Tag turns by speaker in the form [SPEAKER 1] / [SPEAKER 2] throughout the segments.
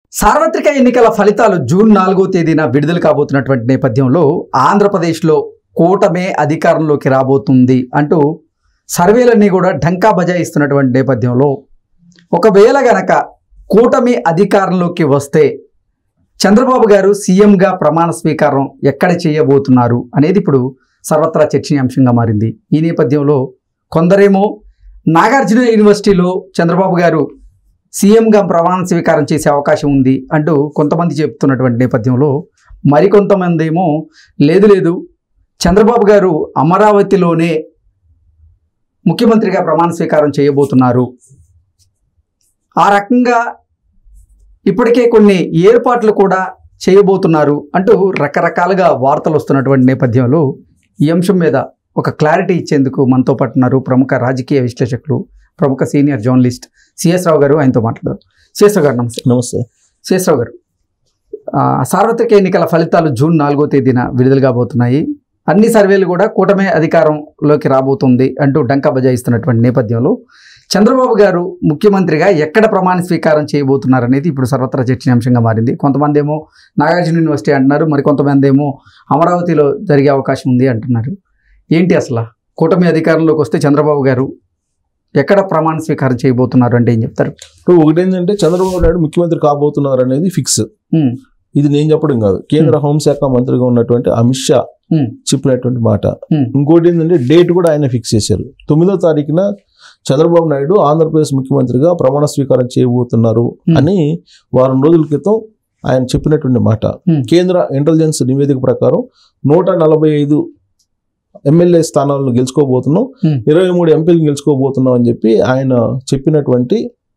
[SPEAKER 1] సార్వత్రిక ఎన్నికల ఫలితాలు జూన్ నాలుగో తేదీన విడుదల కాబోతున్నటువంటి నేపథ్యంలో ఆంధ్రప్రదేశ్లో కూటమే అధికారంలోకి రాబోతుంది అంటూ సర్వేలన్నీ కూడా ఢంకా బజాయిస్తున్నటువంటి నేపథ్యంలో ఒకవేళ గనక కూటమి అధికారంలోకి వస్తే చంద్రబాబు గారు సీఎంగా ప్రమాణ స్వీకారం ఎక్కడ చేయబోతున్నారు అనేది ఇప్పుడు సర్వత్రా చర్చనీయాంశంగా మారింది ఈ నేపథ్యంలో కొందరేమో నాగార్జున యూనివర్సిటీలో చంద్రబాబు గారు సీఎంగా ప్రమాణ స్వీకారం చేసే అవకాశం ఉంది అంటూ కొంతమంది చెప్తున్నటువంటి నేపథ్యంలో మరికొంతమంది ఏమో లేదు లేదు చంద్రబాబు గారు అమరావతిలోనే ముఖ్యమంత్రిగా ప్రమాణ స్వీకారం చేయబోతున్నారు ఆ రకంగా ఇప్పటికే కొన్ని ఏర్పాట్లు కూడా చేయబోతున్నారు అంటూ రకరకాలుగా వార్తలు వస్తున్నటువంటి నేపథ్యంలో ఈ అంశం మీద ఒక క్లారిటీ ఇచ్చేందుకు మనతో పాటు ఉన్నారు ప్రముఖ రాజకీయ విశ్లేషకులు ప్రముఖ సీనియర్ జర్నలిస్ట్ సిఎస్ రావు గారు ఆయనతో మాట్లాడారు సిఎస్ రావు గారు నమస్తే
[SPEAKER 2] నమస్తే
[SPEAKER 1] సిఎస్ రావు గారు ఆ, సార్వత్రిక ఎన్నికల ఫలితాలు జూన్ నాలుగో తేదీన విడుదల కాబోతున్నాయి అన్ని సర్వేలు కూడా కూటమి అధికారంలోకి రాబోతుంది అంటూ డంకా బజాయిస్తున్నటువంటి నేపథ్యంలో చంద్రబాబు గారు ముఖ్యమంత్రిగా ఎక్కడ ప్రమాణ స్వీకారం చేయబోతున్నారు అనేది ఇప్పుడు సర్వత్రా చర్చనీయాంశంగా మారింది కొంతమంది ఏమో నాగార్జున యూనివర్సిటీ అంటున్నారు మరి కొంతమంది ఏమో అమరావతిలో జరిగే అవకాశం ఉంది అంటున్నారు ఏంటి అసలు కూటమి అధికారంలోకి వస్తే చంద్రబాబు గారు ఎక్కడ ప్రమాణ స్వీకారం చేయబోతున్నారు అంటే ఏం చెప్తారు
[SPEAKER 2] ఇప్పుడు ఒకటి ఏంటంటే చంద్రబాబు నాయుడు ముఖ్యమంత్రి కాబోతున్నారు అనేది ఫిక్స్
[SPEAKER 1] ఉమ్,
[SPEAKER 2] ఇది నేను చెప్పడం కాదు కేంద్ర హోంశాఖ మంత్రిగా ఉన్నటువంటి అమిత్ షా
[SPEAKER 1] ఉమ్,
[SPEAKER 2] చెప్పినటువంటి మాట
[SPEAKER 1] ఉమ్,
[SPEAKER 2] ఇంకోటి ఏంటంటే డేట్ కూడా ఆయన ఫిక్స్ చేశారు తొమ్మిదో తారీఖున చంద్రబాబు నాయుడు ఆంధ్రప్రదేశ్ ముఖ్యమంత్రిగా ప్రమాణ స్వీకారం చేయబోతున్నారు
[SPEAKER 1] Hmm.
[SPEAKER 2] అని వారం రోజుల క్రితం ఆయన చెప్పినటువంటి మాట
[SPEAKER 1] Hmm.
[SPEAKER 2] కేంద్ర ఇంటెలిజెన్స్ నివేదిక ప్రకారం నూట నలభై ఐదు ఎమ్మెల్యే స్థానాలను గెలుచుకోబోతున్నాం
[SPEAKER 1] Hmm.
[SPEAKER 2] ఇరవై మూడు ఎంపీలు గెలుచుకోబోతున్నాం అని చెప్పి ఆయన చెప్పినటువంటి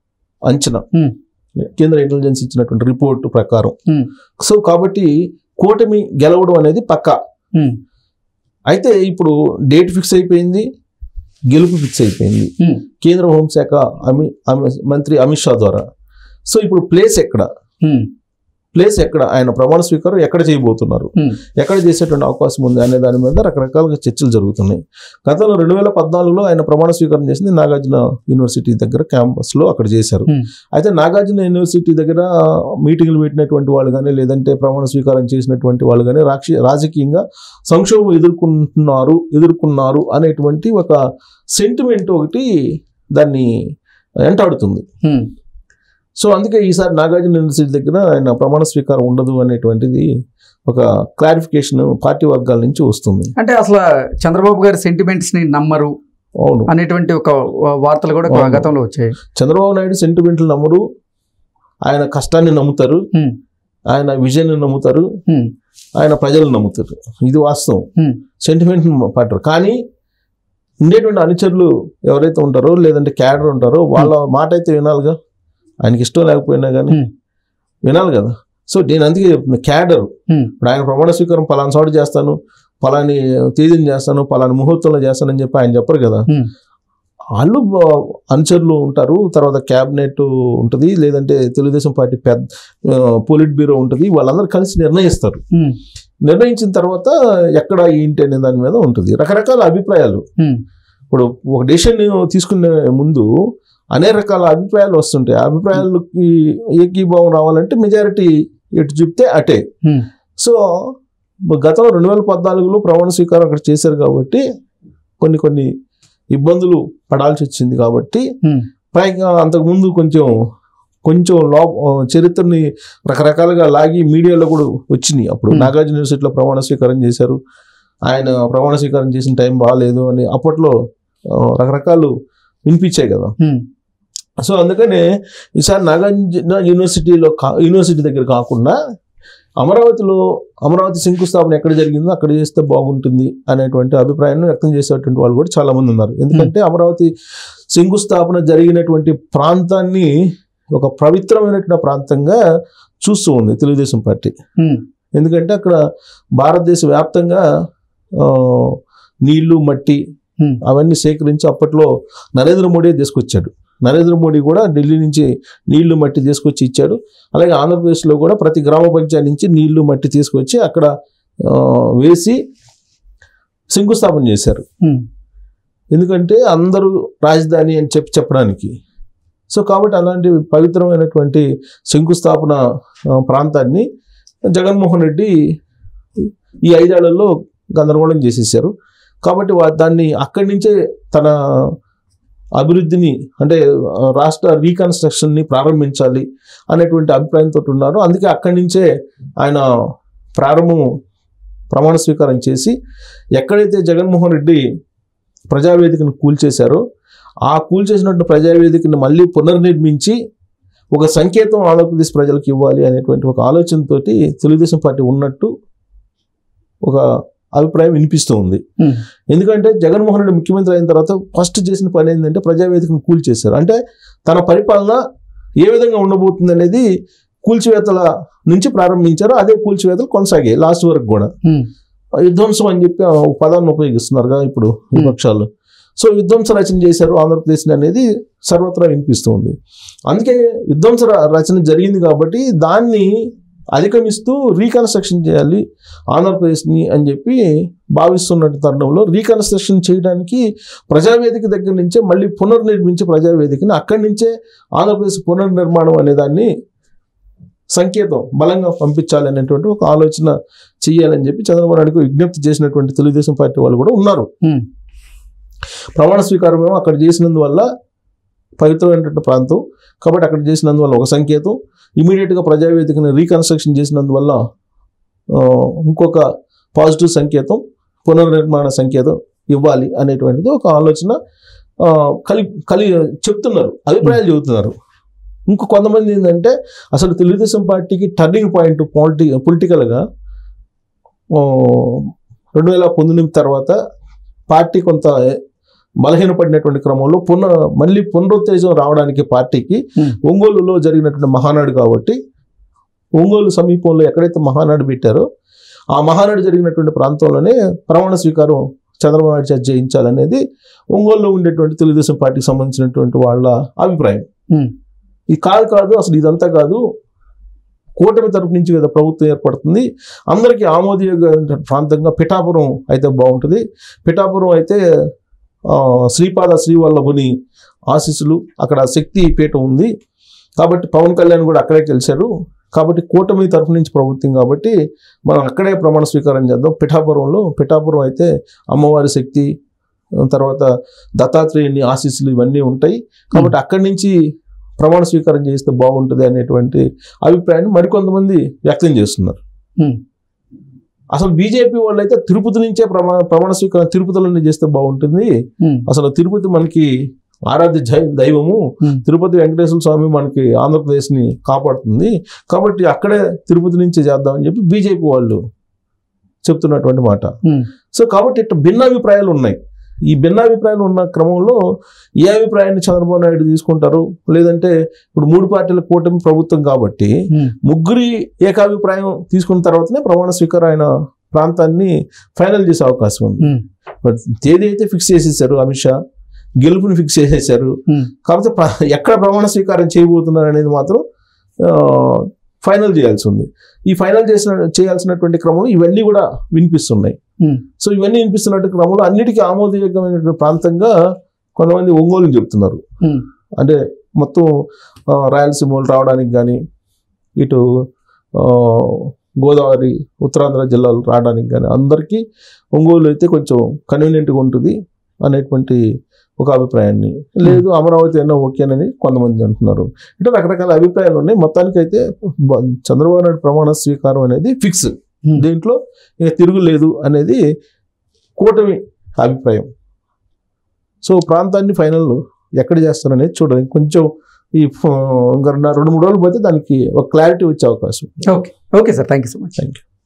[SPEAKER 2] అంచనా
[SPEAKER 1] Hmm.
[SPEAKER 2] కేంద్ర ఇంటెలిజెన్స్ ఇచ్చినటువంటి రిపోర్ట్ ప్రకారం
[SPEAKER 1] Hmm.
[SPEAKER 2] సో కాబట్టి కూటమి గెలవడం అనేది పక్కా
[SPEAKER 1] ఉమ్,
[SPEAKER 2] అయితే ఇప్పుడు డేట్ ఫిక్స్ అయిపోయింది గెలుపు ఫిక్స్ అయిపోయింది
[SPEAKER 1] ఉమ్,
[SPEAKER 2] కేంద్ర హోంశాఖ అమి అమి- మంత్రి అమిత్ షా ద్వారా సో ఇప్పుడు ప్లేస్ ఎక్కడ
[SPEAKER 1] ఉమ్,
[SPEAKER 2] ప్లేస్ ఎక్కడ ఆయన ప్రమాణ స్వీకారం ఎక్కడ చేయబోతున్నారు
[SPEAKER 1] ఉమ్,
[SPEAKER 2] ఎక్కడ చేసేటువంటి అవకాశం ఉంది అనే దాని మీద రకరకాలుగా చర్చలు జరుగుతున్నాయి గతంలో రెండు వేల పద్నాలుగులో ఆయన ప్రమాణ స్వీకారం చేసింది నాగార్జున యూనివర్సిటీ దగ్గర క్యాంపస్లో అక్కడ చేశారు
[SPEAKER 1] Hmm.
[SPEAKER 2] అయితే నాగార్జున యూనివర్సిటీ దగ్గర మీటింగ్లు పెట్టినటువంటి వాళ్ళు కానీ లేదంటే ప్రమాణ స్వీకారం చేసినటువంటి వాళ్ళు కానీ రాక్ష రాజకీయంగా సంక్షోభం ఎదుర్కొంటున్నారు ఎదుర్కొన్నారు అనేటువంటి ఒక సెంటిమెంట్ ఒకటి దాన్ని వెంటాడుతుంది
[SPEAKER 1] ఉమ్.
[SPEAKER 2] సో అందుకే ఈసారి నాగార్జున యూనివర్సిటీ దగ్గర ఆయన ప్రమాణ స్వీకారం ఉండదు అనేటువంటిది ఒక క్లారిఫికేషన్ పార్టీ వర్గాల నుంచి వస్తుంది
[SPEAKER 1] అంటే అసలు చంద్రబాబు గారి సెంటిమెంట్స్ ని నమ్మరు
[SPEAKER 2] అవును
[SPEAKER 1] అనేటువంటి ఒక వా- వార్తలు కూడా
[SPEAKER 2] అవును.
[SPEAKER 1] గతంలో వచ్చాయి
[SPEAKER 2] చంద్రబాబు నాయుడు సెంటిమెంట్లు నమ్మరు ఆయన కష్టాన్ని నమ్ముతారు
[SPEAKER 1] ఉమ్,
[SPEAKER 2] ఆయన విజయాన్ని నమ్ముతారు
[SPEAKER 1] ఉమ్,
[SPEAKER 2] ఆయన ప్రజలు నమ్ముతారు ఇది వాస్తవం
[SPEAKER 1] ఉమ్,
[SPEAKER 2] సెంటిమెంట్ పట్టరు కానీ ఉండేటువంటి అనుచరులు ఎవరైతే ఉంటారో లేదంటే క్యాడర్ ఉంటారో వాళ్ళ మాట అయితే వినాలిగా ఆయనకి ఇష్టం లేకపోయినా కానీ
[SPEAKER 1] Hmm.
[SPEAKER 2] వినాలి కదా సో నేను అందుకే చెప్తున్నా క్యాడర్
[SPEAKER 1] ఉమ్,
[SPEAKER 2] ఇప్పుడు ఆయన ప్రమాణ స్వీకారం పలానా చోట చేస్తాను పలాని తేదీని చేస్తాను పలాని ముహూర్తంలో చేస్తానని చెప్పి ఆయన చెప్పరు కదా
[SPEAKER 1] ఉమ్,
[SPEAKER 2] వాళ్ళు బ- అనుచరులు ఉంటారు తర్వాత క్యాబినెట్ ఉంటుంది లేదంటే తెలుగుదేశం పార్టీ పెద్ద ఆ, పోలిట్ బ్యూరో ఉంటుంది వాళ్ళందరూ కలిసి నిర్ణయిస్తారు
[SPEAKER 1] ఉమ్,
[SPEAKER 2] నిర్ణయించిన తర్వాత ఎక్కడ ఏంటి అనే దాని మీద ఉంటుంది రకరకాల అభిప్రాయాలు
[SPEAKER 1] ఉమ్,
[SPEAKER 2] ఇప్పుడు ఒక డెసిషన్ తీసుకునే ముందు అనేక రకాల అభిప్రాయాలు వస్తుంటాయి ఆ అభిప్రాయాలకి ఏకీభావం రావాలంటే మెజారిటీ ఎటు చెప్తే అటే
[SPEAKER 1] ఉమ్,
[SPEAKER 2] సో గతంలో రెండు వేల పద్నాలుగులో ప్రమాణ స్వీకారం అక్కడ చేశారు కాబట్టి కొన్ని కొన్ని ఇబ్బందులు పడాల్సి వచ్చింది కాబట్టి
[SPEAKER 1] ఉమ్,
[SPEAKER 2] పైగా అంతకుముందు కొంచెం కొంచెం లో చరిత్రని రకరకాలుగా లాగి మీడియాలో కూడా వచ్చినాయి అప్పుడు
[SPEAKER 1] Hmm.
[SPEAKER 2] నాగార్జున యూనివర్సిటీలో ప్రమాణ స్వీకారం చేశారు ఆయన ప్రమాణ స్వీకారం చేసిన టైం బాగాలేదు అని అప్పట్లో ఆ, రకరకాలు వినిపించాయి కదా
[SPEAKER 1] ఉమ్,
[SPEAKER 2] సో అందుకనే ఈసారి నాగార్జున యూనివర్సిటీలో కా యూనివర్సిటీ దగ్గర కాకుండా అమరావతిలో అమరావతి శంకుస్థాపన ఎక్కడ జరిగిందో అక్కడ చేస్తే బాగుంటుంది అనేటువంటి అభిప్రాయాన్ని వ్యక్తం చేసేటువంటి వాళ్ళు కూడా చాలా మంది ఉన్నారు ఎందుకంటే అమరావతి శంకుస్థాపన జరిగినటువంటి ప్రాంతాన్ని ఒక పవిత్రమైనటువంటి ప్రాంతంగా చూస్తూ ఉంది తెలుగుదేశం పార్టీ
[SPEAKER 1] ఉమ్,
[SPEAKER 2] ఎందుకంటే అక్కడ భారతదేశ వ్యాప్తంగా ఆ, నీళ్లు మట్టి
[SPEAKER 1] Hmm.
[SPEAKER 2] అవన్నీ సేకరించి అప్పట్లో నరేంద్ర మోడీ తీసుకొచ్చాడు నరేంద్ర మోడీ కూడా ఢిల్లీ నుంచి నీళ్లు మట్టి తీసుకొచ్చి ఇచ్చాడు అలాగే ఆంధ్రప్రదేశ్లో కూడా ప్రతి గ్రామ పంచాయతీ నుంచి నీళ్లు మట్టి తీసుకొచ్చి అక్కడ ఆ, వేసి శంకుస్థాపన చేశారు
[SPEAKER 1] ఉమ్,
[SPEAKER 2] ఎందుకంటే అందరూ రాజధాని అని చెప్పి చెప్పడానికి సో కాబట్టి అలాంటి పవిత్రమైనటువంటి శంకుస్థాపన ఆ, ప్రాంతాన్ని జగన్మోహన్ రెడ్డి ఈ ఐదేళ్లలో గందరగోళం చేసేసారు కాబట్టి వా- దాన్ని అక్కడి నుంచే తన అభివృద్ధిని అంటే ఆ, రాష్ట్ర రీకన్స్ట్రక్షన్ని ప్రారంభించాలి అనేటువంటి అభిప్రాయంతో ఉన్నారు అందుకే అక్కడి నుంచే ఆయన ప్రారంభం ప్రమాణ స్వీకారం చేసి ఎక్కడైతే జగన్మోహన్ రెడ్డి ప్రజావేదికను కూల్చేశారో ఆ కూల్చేసినట్టు ప్రజావేదికను మళ్ళీ పునర్నిర్మించి ఒక సంకేతం ఆంధ్రప్రదేశ్ ప్రజలకు ఇవ్వాలి అనేటువంటి ఒక ఆలోచనతోటి తెలుగుదేశం పార్టీ ఉన్నట్టు ఒక అభిప్రాయం వినిపిస్తూ ఉంది
[SPEAKER 1] ఉమ్,
[SPEAKER 2] ఎందుకంటే జగన్మోహన్ రెడ్డి ముఖ్యమంత్రి అయిన తర్వాత ఫస్ట్ చేసిన పని ఏంటంటే ప్రజావేదికను కూల్చేశారు అంటే తన పరిపాలన ఏ విధంగా ఉండబోతుంది అనేది కూల్చివేతల నుంచి ప్రారంభించారు అదే కూల్చివేతలు కొనసాగాయి లాస్ట్ వరకు కూడా
[SPEAKER 1] ఉమ్,
[SPEAKER 2] విధ్వంసం అని చెప్పి ఆ ఒక పదాన్ని ఉపయోగిస్తున్నారు కదా ఇప్పుడు విపక్షాలు సో విధ్వంస రచన చేశారు ఆంధ్రప్రదేశ్ అనేది సర్వత్రా వినిపిస్తుంది అందుకే విధ్వంస ర- రచన జరిగింది కాబట్టి దాన్ని అధిగమిస్తూ రీకన్స్ట్రక్షన్ చేయాలి ఆంధ్రప్రదేశ్ని అని చెప్పి భావిస్తున్న తరుణంలో రీకన్స్ట్రక్షన్ చేయడానికి ప్రజావేదిక దగ్గర నుంచే మళ్ళీ పునర్నిర్మించే ప్రజావేదికని అక్కడి నుంచే ఆంధ్రప్రదేశ్ పునర్నిర్మాణం అనే దాన్ని సంకేతం బలంగా పంపించాలి అనేటువంటి ఒక ఆలోచన చేయాలని చెప్పి చంద్రబాబు నాయుడుకు విజ్ఞప్తి చేసినటువంటి తెలుగుదేశం పార్టీ వాళ్ళు కూడా ఉన్నారు
[SPEAKER 1] ఉమ్,
[SPEAKER 2] ప్రమాణ స్వీకారం ఏమో అక్కడ చేసినందువల్ల పవిత్రమైనటువంటి ప్రాంతం కాబట్టి అక్కడ చేసినందువల్ల ఒక సంకేతం ఇమీడియట్గా ప్రజావేదికను రీకన్స్ట్రక్షన్ చేసినందువల్ల ఆ, ఇంకొక పాజిటివ్ సంకేతం పునర్నిర్మాణ సంకేతం ఇవ్వాలి అనేటువంటిది ఒక ఆలోచన ఆ, కలి కలి చెప్తున్నారు అభిప్రాయాలు చెబుతున్నారు ఇంకో కొంతమంది ఏంటంటే అసలు తెలుగుదేశం పార్టీకి టర్నింగ్ పాయింట్ పాలిటి పొలిటికల్గా రెండు వేల పంతొమ్మిది తర్వాత పార్టీ కొంత బలహీనపడినటువంటి క్రమంలో పునః మళ్ళీ పునరుత్తేజం రావడానికి పార్టీకి
[SPEAKER 1] Hmm.
[SPEAKER 2] ఒంగోలులో జరిగినటువంటి మహానాడు కాబట్టి ఒంగోలు సమీపంలో ఎక్కడైతే మహానాడు పెట్టారో ఆ మహానాడు జరిగినటువంటి ప్రాంతంలోనే ప్రమాణ స్వీకారం చంద్రబాబు నాయుడు చేత చేయించాలనేది ఒంగోలులో ఉండేటువంటి తెలుగుదేశం పార్టీకి సంబంధించినటువంటి వాళ్ళ అభిప్రాయం
[SPEAKER 1] ఉమ్,
[SPEAKER 2] ఇది కాదు కాదు అసలు ఇదంతా కాదు కూటమి తరపు నుంచి కదా ప్రభుత్వం ఏర్పడుతుంది అందరికీ ఆమోదయోగ్య ప్రాంతంగా పిఠాపురం అయితే బాగుంటుంది పిఠాపురం అయితే ఆ, శ్రీపాద శ్రీవల్లభుని ఆశీస్సులు అక్కడ శక్తి పీఠం ఉంది కాబట్టి పవన్ కళ్యాణ్ కూడా అక్కడే కలిశారు కాబట్టి కూటమి తరపు నుంచి ప్రభుత్వం కాబట్టి మనం అక్కడే ప్రమాణ స్వీకారం చేద్దాం పిఠాపురంలో పిఠాపురం అయితే అమ్మవారి శక్తి ఆ, తర్వాత దత్తాత్రేయుని ఆశీస్సులు ఇవన్నీ ఉంటాయి కాబట్టి అక్కడి నుంచి ప్రమాణ స్వీకారం చేస్తే బాగుంటుంది అనేటువంటి అభిప్రాయాన్ని మరికొంతమంది వ్యక్తం చేస్తున్నారు
[SPEAKER 1] ఉమ్,
[SPEAKER 2] అసలు బీజేపీ వాళ్ళు అయితే తిరుపతి నుంచే ప్రమా ప్రమాణ స్వీకారం తిరుపతిలోనే చేస్తే బాగుంటుంది
[SPEAKER 1] ఉమ్,
[SPEAKER 2] అసలు తిరుపతి మనకి ఆరాధ్య జై- దైవము
[SPEAKER 1] Hmm.
[SPEAKER 2] తిరుపతి వెంకటేశ్వర స్వామి మనకి ఆంధ్రప్రదేశ్ని కాపాడుతుంది కాబట్టి అక్కడే తిరుపతి నుంచే చేద్దామని చెప్పి బీజేపీ వాళ్ళు చెప్తున్నటువంటి మాట
[SPEAKER 1] ఉమ్,
[SPEAKER 2] సో కాబట్టి ఇట్లా భిన్నాభిప్రాయాలు ఉన్నాయి ఈ భిన్నాభిప్రాయాలు ఉన్న క్రమంలో ఏ అభిప్రాయాన్ని చంద్రబాబు నాయుడు తీసుకుంటారు లేదంటే ఇప్పుడు మూడు పార్టీల కూటమి ప్రభుత్వం కాబట్టి
[SPEAKER 1] ఉమ్,
[SPEAKER 2] ముగ్గురి ఏకాభిప్రాయం తీసుకున్న తర్వాతనే ప్రమాణ స్వీకారం ఆయన ప్రాంతాన్ని ఫైనల్ చేసే అవకాశం ఉంది
[SPEAKER 1] ఉమ్,
[SPEAKER 2] బట్ తేదీ అయితే ఫిక్స్ చేసేసారు అమిత్ షా గెలుపుని ఫిక్స్ చేసేసారు
[SPEAKER 1] ఉమ్,
[SPEAKER 2] కాకపోతే ప్ర- ఎక్కడ ప్రమాణ స్వీకారం చేయబోతున్నారు అనేది మాత్రం ఫైనల్ చేయాల్సి ఉంది ఈ ఫైనల్ చేసిన చేయాల్సినటువంటి క్రమంలో ఇవన్నీ కూడా వినిపిస్తున్నాయి
[SPEAKER 1] ఉమ్,
[SPEAKER 2] సో ఇవన్నీ వినిపిస్తున్నట్టు క్రమంలో అన్నిటికీ ఆమోదయోగ్యమైనటువంటి ప్రాంతంగా కొంతమంది ఒంగోలు చెప్తున్నారు
[SPEAKER 1] ఉమ్,
[SPEAKER 2] అంటే మొత్తం ఆ, రాయలసీమలు రావడానికి కానీ ఇటు ఆ, గోదావరి ఉత్తరాంధ్ర జిల్లాలు రావడానికి కానీ అందరికీ ఒంగోలు అయితే కొంచెం కన్వీనియంట్గా ఉంటుంది అనేటువంటి ఒక అభిప్రాయాన్ని లేదు అమరావతి అయినా ఓకేనని కొంతమంది అంటున్నారు అంటే రకరకాల అభిప్రాయాలు ఉన్నాయి మొత్తానికి అయితే బ- చంద్రబాబు నాయుడు ప్రమాణ స్వీకారం అనేది ఫిక్స్
[SPEAKER 1] Hmm.
[SPEAKER 2] దీంట్లో ఇక తిరుగులేదు అనేది కూటమి అభిప్రాయం సో ప్రాంతాన్ని ఫైనల్ ఎక్కడ చేస్తారనేది చూడాలి కొంచెం ఈ ఫ- ఇంకా రెండు రెండు మూడు రోజులు పోతే దానికి ఒక క్లారిటీ వచ్చే అవకాశం
[SPEAKER 1] okay okay sir thank you so much
[SPEAKER 2] thank you